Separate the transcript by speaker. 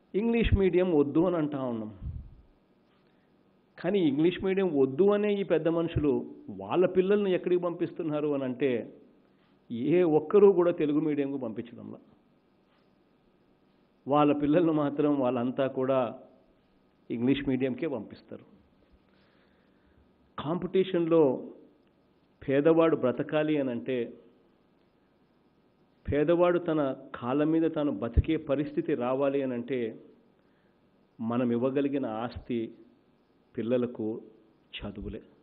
Speaker 1: English medium వద్దు అని అంటా ఉన్నాం కానీ ఇంగ్లీష్ మీడియం వద్దు అనే ఈ పెద్ద మనుషులు వాళ్ళ పిల్లల్ని ఎక్కడికి పంపిస్తున్నారు అని అంటే ఏ ఒక్కరూ కూడా తెలుగు మీడియంకు పంపించడంలా వాళ్ళ పిల్లలను మాత్రం వాళ్ళంతా కూడా ఇంగ్లీష్ మీడియంకే పంపిస్తారు కాంపిటీషన్లో పేదవాడు బ్రతకాలి అని అంటే పేదవాడు తన కాళ్ళ మీద తాను బతికే పరిస్థితి రావాలి అని అంటే మనం ఇవ్వగలిగిన ఆస్తి పిల్లలకు చదువులే